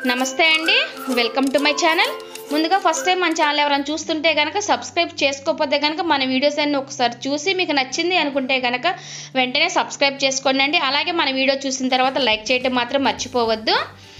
నమస్తే అండి welcome to my channel ముందుగా ఫస్ట్ టైం మన ఛానల్ ఎవరైనా చూస్తుంటే కనుక సబ్స్క్రైబ్ చేసుకోకపోతే కనుక మన వీడియోస్ అన్ని ఒకసారి చూసి మీకు నచ్చింది అనుకుంటే కనుక వెంటనే సబ్స్క్రైబ్ చేసుకోండి అండి అలాగే మన వీడియో చూసిన తర్వాత లైక్ చేయడం మాత్రం మర్చిపోవద్దు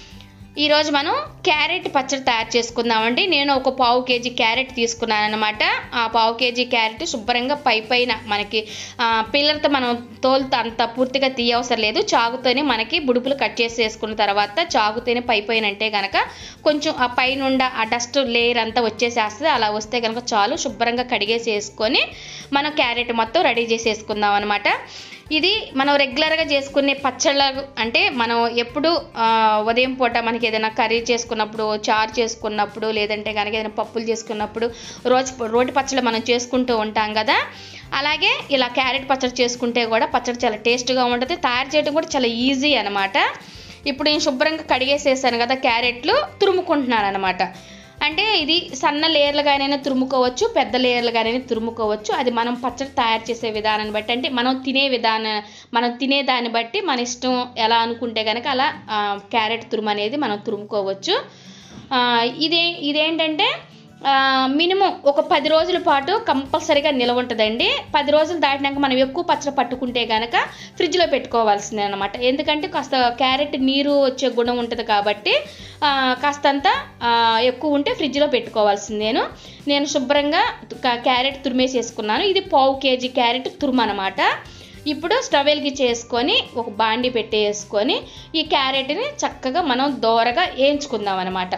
ఈరోజు మనం క్యారెట్ పచ్చడి తయారు చేసుకుందామండి నేను ఒక పావు కేజీ క్యారెట్ తీసుకున్నాను అనమాట ఆ పావు కేజీ క్యారెట్ శుభ్రంగా పై పైన మనకి ఆ, పిల్లలతో మనం తోలుతో అంత పూర్తిగా తీయవసరం లేదు చాకుతోనే మనకి బుడుపులు కట్ చేసి వేసుకున్న తర్వాత చాకుతోనే పై పైన అంటే కనుక కొంచెం ఆ పైన ఆ డస్ట్ లేయర్ అంతా వచ్చేసేస్తుంది అలా వస్తే కనుక చాలు శుభ్రంగా కడిగేసి వేసుకొని మనం క్యారెట్ మొత్తం రెడీ చేసి వేసుకుందాం అనమాట ఇది మనం రెగ్యులర్గా చేసుకునే పచ్చళ్ళ అంటే మనం ఎప్పుడు ఆ, ఉదయం పూట మనకి ఏదైనా కర్రీ చేసుకున్నప్పుడు చారు చేసుకున్నప్పుడు లేదంటే కనుక ఏదైనా పప్పులు చేసుకున్నప్పుడు రోజు రోటి పచ్చళ్ళు మనం చేసుకుంటూ ఉంటాం కదా అలాగే ఇలా క్యారెట్ పచ్చడి చేసుకుంటే కూడా పచ్చడి చాలా టేస్ట్గా ఉంటుంది తయారు చేయడం కూడా చాలా ఈజీ అనమాట ఇప్పుడు నేను శుభ్రంగా కడిగేసేసాను కదా క్యారెట్లు తురుముకుంటున్నాను అనమాట అంటే ఇది సన్న లేయర్లుగానైనా తురుముకోవచ్చు పెద్ద లేయర్లుగానైనా తురుముకోవచ్చు అది మనం పచ్చడి తయారు చేసే విధానాన్ని బట్టి అంటే మనం తినే విధానం మనం తినే దాన్ని బట్టి మన ఇష్టం ఎలా అనుకుంటే కనుక అలా ఆ, క్యారెట్ తురుము అనేది మనం తురుముకోవచ్చు ఆ, ఇదే ఇదేంటంటే మినిమం ఒక పది రోజుల పాటు కంపల్సరీగా నిలవ ఉంటుందండి పది రోజులు దాటినాక మనం ఎక్కువ పచ్చడి పట్టుకుంటే కనుక ఫ్రిడ్జ్లో పెట్టుకోవాల్సిందే అనమాట ఎందుకంటే కాస్త క్యారెట్ నీరు వచ్చే గుణం ఉంటుంది కాబట్టి ఆ, కాస్తంత ఆ, ఎక్కువ ఉంటే ఫ్రిడ్జ్లో పెట్టుకోవాల్సిందేను నేను శుభ్రంగా క- క్యారెట్ తురిమేసేసుకున్నాను ఇది పావు కేజీ క్యారెట్ తురుము అనమాట ఇప్పుడు స్టవ్ వెలిగించేసుకొని ఒక బాండి పెట్టేసుకొని ఈ క్యారెట్ని చక్కగా మనం దోరగా వేయించుకుందాం అనమాట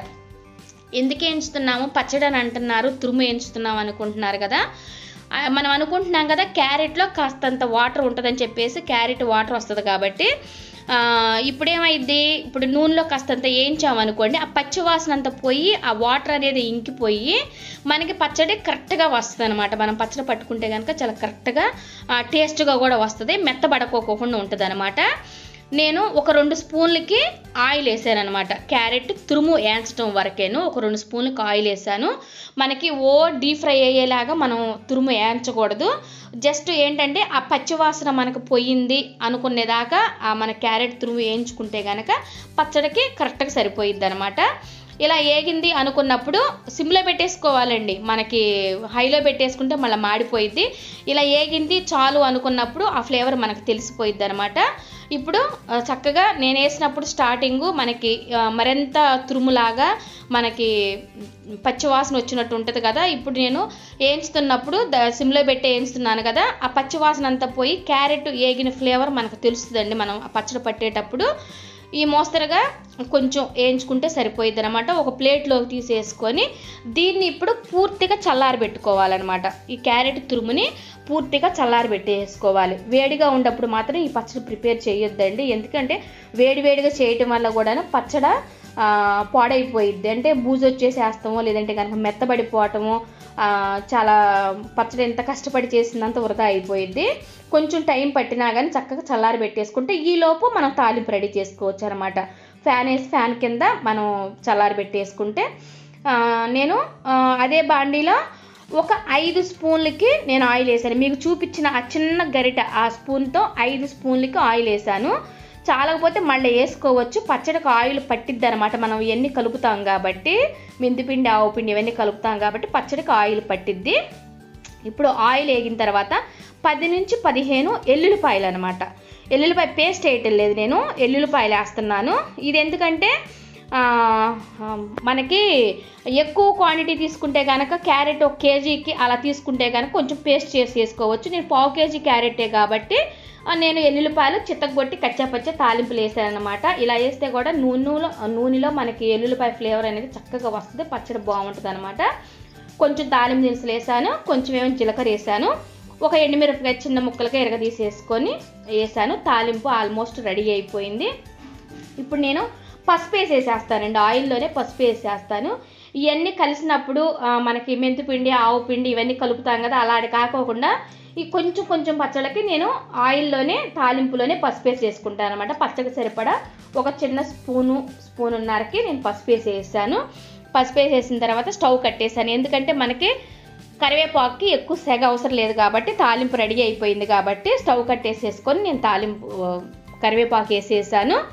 ఎందుకు వేయించుతున్నాము పచ్చడి అని అంటున్నారు తురుము వేయించుతున్నాం అనుకుంటున్నారు కదా ఆ, మనం అనుకుంటున్నాం కదా క్యారెట్లో కాస్తంత వాటర్ ఉంటుందని చెప్పేసి క్యారెట్ వాటర్ వస్తుంది కాబట్టి ఆ, ఇప్పుడు ఏమైంది ఇప్పుడు నూనెలో కాస్తంత వేయించామనుకోండి ఆ పచ్చి వాసన అంతా పోయి ఆ వాటర్ అనేది ఇంకిపోయి మనకి పచ్చడి కరెక్ట్గా వస్తుంది అనమాట మనం పచ్చడి పట్టుకుంటే కనుక చాలా కరెక్ట్గా టేస్ట్గా కూడా వస్తుంది మెత్తబడకోకుండా ఉంటుంది అనమాట నేను ఒక రెండు స్పూన్లకి ఆయిల్ వేసాను అనమాట క్యారెట్ తురుము వేయించడం వరకేను ఒక రెండు స్పూన్లకి ఆయిల్ వేసాను మనకి ఓ డీప్ ఫ్రై అయ్యేలాగా మనం తురుము వేయించకూడదు జస్ట్ ఏంటంటే ఆ పచ్చి వాసన మనకు పోయింది అనుకునేదాకా ఆ మన క్యారెట్ తురుము వేయించుకుంటే కనుక పచ్చడికి కరెక్ట్గా సరిపోయిద్ది అనమాట ఇలా ఏగింది అనుకున్నప్పుడు సిమ్లో పెట్టేసుకోవాలండి మనకి హైలో పెట్టేసుకుంటే మళ్ళీ మాడిపోయిద్ది ఇలా ఏగింది చాలు అనుకున్నప్పుడు ఆ ఫ్లేవర్ మనకు తెలిసిపోయిద్ది అనమాట ఇప్పుడు ఆ, చక్కగా నేను వేసినప్పుడు స్టార్టింగు మనకి ఆ, మరింత తురుములాగా మనకి పచ్చివాసన వచ్చినట్టు ఉంటుంది కదా ఇప్పుడు నేను వేయించుతున్నప్పుడు ద సిమ్లో పెట్టి వేయించుతున్నాను కదా ఆ పచ్చివాసన అంతా పోయి క్యారెట్ ఏగిన ఫ్లేవర్ మనకు తెలుస్తుందండి మనం ఆ పచ్చడి పట్టేటప్పుడు ఈ మోస్తరుగా కొంచెం వేయించుకుంటే సరిపోయిద్ది అనమాట ఒక ప్లేట్లోకి తీసేసుకొని దీన్ని ఇప్పుడు పూర్తిగా చల్లారి పెట్టుకోవాలన్నమాట ఈ క్యారెట్ తురుముని పూర్తిగా చల్లారి పెట్టేసుకోవాలి వేడిగా ఉన్నప్పుడు మాత్రం ఈ పచ్చడి ప్రిపేర్ చేయొద్దండి ఎందుకంటే వేడి వేడిగా చేయటం వల్ల కూడాను పచ్చడ ఆ, పాడైపోయిద్ది అంటే బూజు వచ్చేసేస్తామో లేదంటే కనుక మెత్తబడిపోవటము ఆ, చాలా పచ్చడి ఎంత కష్టపడి చేసినంత వృధా అయిపోయిద్ది కొంచెం టైం పట్టినా కానీ చక్కగా చల్లారి పెట్టేసుకుంటే ఈ లోపు మనం తాలింపు రెడీ చేసుకోవచ్చు అనమాట ఫ్యాన్ వేసి ఫ్యాన్ కింద మనం చల్లారి పెట్టేసుకుంటే ఆ, నేను ఆ, అదే బాండీలో ఒక ఐదు స్పూన్లకి నేను ఆయిల్ వేసాను మీకు చూపించిన ఆ చిన్న గరిట ఆ స్పూన్తో ఐదు స్పూన్లకి ఆయిల్ వేసాను చాలకపోతే మళ్ళీ వేసుకోవచ్చు పచ్చడికి ఆయిల్ పట్టిద్ది అనమాట మనం ఇవన్నీ కలుపుతాం కాబట్టి మెంతిపిండి ఆవు పిండి ఇవన్నీ కలుపుతాం కాబట్టి పచ్చడికి ఆయిల్ పట్టిద్ది ఇప్పుడు ఆయిల్ వేగిన తర్వాత పది నుంచి పదిహేను ఎల్లుల్లిపాయలు అనమాట ఎల్లుల్లిపాయ పేస్ట్ వేయటం లేదు నేను ఎల్లుల్లిపాయలు వేస్తున్నాను ఇది ఎందుకంటే ఆ, ఆ, మనకి ఎక్కువ క్వాంటిటీ తీసుకుంటే కనుక క్యారెట్ ఒక కేజీకి అలా తీసుకుంటే కనుక కొంచెం పేస్ట్ చేసి వేసుకోవచ్చు నేను పావు కేజీ క్యారెటే కాబట్టి ఆ, నేను ఎల్లుల్లిపాయలు చిత్తగొట్టి కచ్చాపచ్చ తాలింపులు వేసాను అనమాట ఇలా వేస్తే కూడా నూనెలో నూనెలో మనకి ఎల్లుల్లిపాయ ఫ్లేవర్ అనేది చక్కగా వస్తుంది పచ్చడి బాగుంటుంది అనమాట కొంచెం తాలింపు దినుసులు వేసాను కొంచెం ఏమో జీలకర్ర వేసాను ఒక ఎండుమిరపకాయ చిన్న ముక్కలుగా ఎరగదీసేసుకొని వేసాను తాలింపు ఆల్మోస్ట్ రెడీ అయిపోయింది ఇప్పుడు నేను పసుపు వేసేసేస్తానండి ఆయిల్లోనే పసుపు వేసేస్తాను ఇవన్నీ కలిసినప్పుడు ఆ, మనకి మెంతిపిండి ఆవు పిండి ఇవన్నీ కలుపుతాం కదా అలాంటి కాకోకుండా ఈ కొంచెం కొంచెం పచ్చళ్ళకి నేను ఆయిల్లోనే తాలింపులోనే పసుపు వేసి వేసుకుంటాను అనమాట పచ్చడికి సరిపడా ఒక చిన్న స్పూను స్పూనున్నరకి నేను పసుపు వేసి వేసాను పసుపు వేసేసిన తర్వాత స్టవ్ కట్టేసాను ఎందుకంటే మనకి కరివేపాకుకి ఎక్కువ సెగ అవసరం లేదు కాబట్టి తాలింపు రెడీ అయిపోయింది కాబట్టి స్టవ్ కట్టేసేసుకొని నేను తాలింపు ఆ, కరివేపాకు వేసేసాను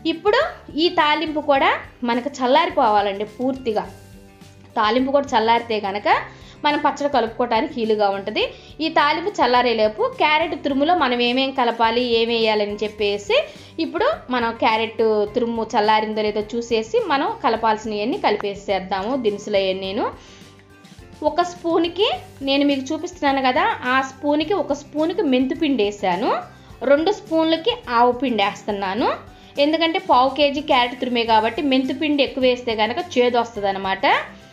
ఇప్పుడు ఈ తాలింపు కూడా మనకు చల్లారిపోవాలండి పూర్తిగా తాలింపు కూడా చల్లారితే కనుక మనం పచ్చడి కలుపుకోవడానికి వీలుగా ఉంటుంది ఈ తాలింపు చల్లారేలోపు క్యారెట్ తురుములో మనం ఏమేం కలపాలి ఏం వేయాలని చెప్పేసి ఇప్పుడు మనం క్యారెట్ తురుము చల్లారిందో లేదో చూసేసి మనం కలపాల్సినవన్నీ కలిపేసేద్దాము దినుసులు నేను ఒక స్పూన్కి నేను మీకు చూపిస్తున్నాను కదా ఆ స్పూన్కి ఒక స్పూన్కి మెంతిపిండి వేసాను రెండు స్పూన్లకి ఆవు పిండి వేస్తున్నాను ఎందుకంటే పావు కేజీ క్యారెట్ తురిమే కాబట్టి మెంతిపిండి ఎక్కువ వేస్తే కనుక చేదు వస్తుంది అనమాట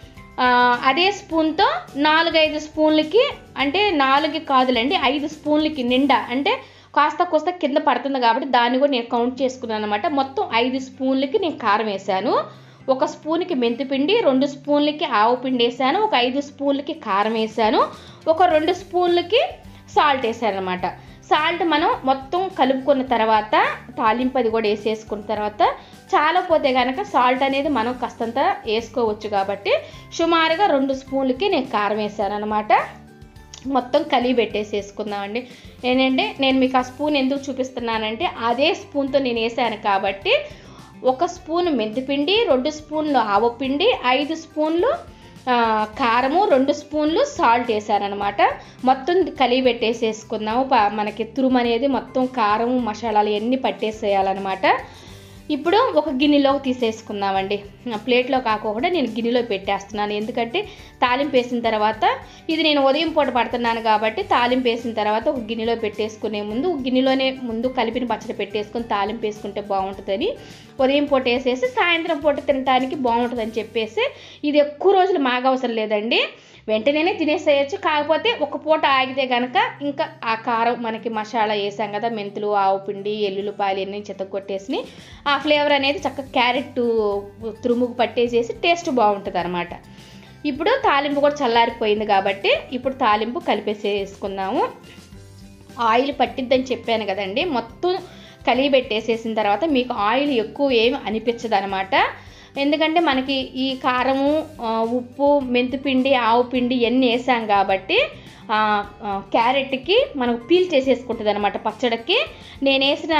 అదే స్పూన్తో నాలుగైదు స్పూన్లకి అంటే నాలుగు కాదులండి ఐదు స్పూన్లకి నిండా అంటే కాస్త కోస్త కింద పడుతుంది కాబట్టి దాన్ని కూడా నేను కౌంట్ చేసుకున్నాను అనమాట మొత్తం ఐదు స్పూన్లకి నేను కారం వేసాను ఒక స్పూన్కి మెంతిపిండి రెండు స్పూన్లకి ఆవు పిండి వేసాను ఒక ఐదు స్పూన్లకి కారం వేసాను ఒక రెండు స్పూన్లకి సాల్ట్ వేసాను అనమాట సాల్ట్ మనం మొత్తం కలుపుకున్న తర్వాత తాలింపు అది కూడా వేసేసుకున్న తర్వాత చాలా పోతే కనుక సాల్ట్ అనేది మనం కాస్తంత వేసుకోవచ్చు కాబట్టి సుమారుగా రెండు స్పూన్లకి నేను కారం వేసాను అనమాట మొత్తం కలిగి పెట్టేసి వేసుకుందామండి ఏంటంటే నేను మీకు ఆ స్పూన్ ఎందుకు చూపిస్తున్నానంటే అదే స్పూన్తో నేను వేసాను కాబట్టి ఒక స్పూన్ మెంతిపిండి రెండు స్పూన్లు ఆవపిండి ఐదు స్పూన్లు కారము రెండు స్పూన్లు సాల్ట్ వేసారనమాట మొత్తం కలిగి పెట్టేసేసుకుందాము మనకి తురుము అనేది మొత్తం కారం మసాలాలు అన్నీ పట్టేసేయాలన్నమాట ఇప్పుడు ఒక గిన్నెలోకి తీసేసుకుందామండి ప్లేట్లో కాకుండా నేను గిన్నెలో పెట్టేస్తున్నాను ఎందుకంటే తాలింపు వేసిన తర్వాత ఇది నేను ఉదయం పూట పడుతున్నాను కాబట్టి తాలింపు వేసిన తర్వాత ఒక గిన్నెలో పెట్టేసుకునే ముందు గిన్నెలోనే ముందు కలిపిన పచ్చడి పెట్టేసుకుని తాలింపు వేసుకుంటే బాగుంటుందని ఉదయం పూట వేసేసి సాయంత్రం పూట తినడానికి బాగుంటుందని చెప్పేసి ఇది ఎక్కువ రోజులు మాగవసరం లేదండి వెంటనే తినేసేయచ్చు కాకపోతే ఒక పూట ఆగితే కనుక ఇంకా ఆ కారం మనకి మసాలా వేసాం కదా మెంతులు ఆవు పిండి ఎల్లుల్లిపాయలు అన్నీ చెత్తకొట్టేసి ఆ ఫ్లేవర్ అనేది చక్కగా క్యారెట్ తురుముకు పట్టేసేసి టేస్ట్ బాగుంటుంది అనమాట ఇప్పుడు తాలింపు కూడా చల్లారిపోయింది కాబట్టి ఇప్పుడు తాలింపు కలిపేసేసుకుందాము ఆయిల్ పట్టిద్దని చెప్పాను కదండి మొత్తం కలిగి పెట్టేసేసిన తర్వాత మీకు ఆయిల్ ఎక్కువ ఏమి అనిపించదు అనమాట ఎందుకంటే మనకి ఈ కారము ఉప్పు మెంతిపిండి ఆవు పిండి ఇవన్నీ వేసాం కాబట్టి క్యారెట్కి మనకు పీల్ చేసేసుకుంటుంది అనమాట పచ్చడికి నేను వేసిన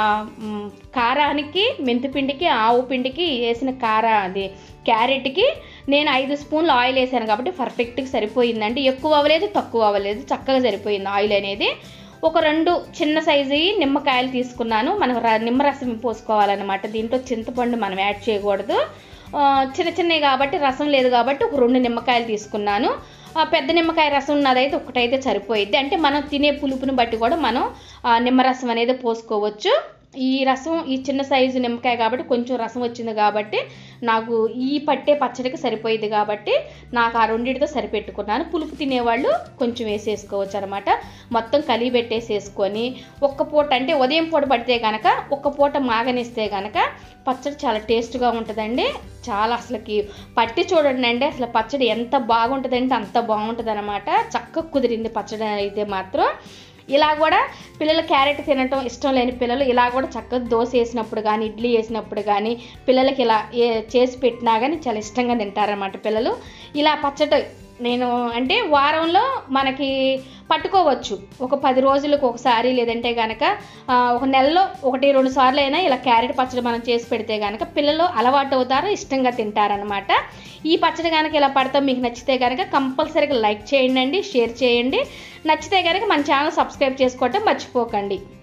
కారానికి మెంతిపిండికి ఆవు పిండికి వేసిన కార అది క్యారెట్కి నేను ఐదు స్పూన్లు ఆయిల్ వేసాను కాబట్టి పర్ఫెక్ట్గా సరిపోయిందండి ఎక్కువ అవ్వలేదు తక్కువ అవ్వలేదు చక్కగా సరిపోయింది ఆయిల్ అనేది ఒక రెండు చిన్న సైజు నిమ్మకాయలు తీసుకున్నాను మనం నిమ్మరసం పోసుకోవాలన్నమాట దీంట్లో చింతపండు మనం యాడ్ చేయకూడదు చిన్న చిన్నవి కాబట్టి రసం లేదు కాబట్టి ఒక రెండు నిమ్మకాయలు తీసుకున్నాను పెద్ద నిమ్మకాయ రసం ఉన్నదైతే ఒకటైతే సరిపోయిద్ది అంటే మనం తినే పులుపుని బట్టి కూడా మనం నిమ్మరసం అనేది పోసుకోవచ్చు ఈ రసం ఈ చిన్న సైజు నిమ్మకాయ కాబట్టి కొంచెం రసం వచ్చింది కాబట్టి నాకు ఈ పట్టే పచ్చడికి సరిపోయింది కాబట్టి నాకు ఆ రెండింటితో సరిపెట్టుకున్నాను పులుపు తినేవాళ్ళు కొంచెం వేసేసుకోవచ్చు అనమాట మొత్తం కలిగి పెట్టేసేసుకొని ఒక్క పూట అంటే ఉదయం పూట పడితే కనుక ఒక్క పూట మాగనిస్తే కనుక పచ్చడి చాలా టేస్ట్గా ఉంటుందండి చాలా అసలుకి పట్టి చూడండి అండి అసలు పచ్చడి ఎంత బాగుంటుందంటే అంత బాగుంటుంది అనమాట చక్కగా కుదిరింది పచ్చడి అయితే మాత్రం ఇలా కూడా పిల్లలు క్యారెట్ తినటం ఇష్టం లేని పిల్లలు ఇలా కూడా చక్కగా దోశ వేసినప్పుడు కానీ ఇడ్లీ వేసినప్పుడు కానీ పిల్లలకి ఇలా ఏ చేసి పెట్టినా కానీ చాలా ఇష్టంగా తింటారనమాట పిల్లలు ఇలా పచ్చడి నేను అంటే వారంలో మనకి పట్టుకోవచ్చు ఒక పది రోజులకు ఒకసారి లేదంటే కనుక ఒక నెలలో ఒకటి రెండు సార్లు అయినా ఇలా క్యారెట్ పచ్చడి మనం చేసి పెడితే కనుక పిల్లలు అలవాటు అవుతారు ఇష్టంగా తింటారనమాట ఈ పచ్చడి కనుక ఇలా పడతాం మీకు నచ్చితే కనుక కంపల్సరీగా లైక్ చేయండి షేర్ చేయండి నచ్చితే కనుక మన ఛానల్ సబ్స్క్రైబ్ చేసుకోవటం మర్చిపోకండి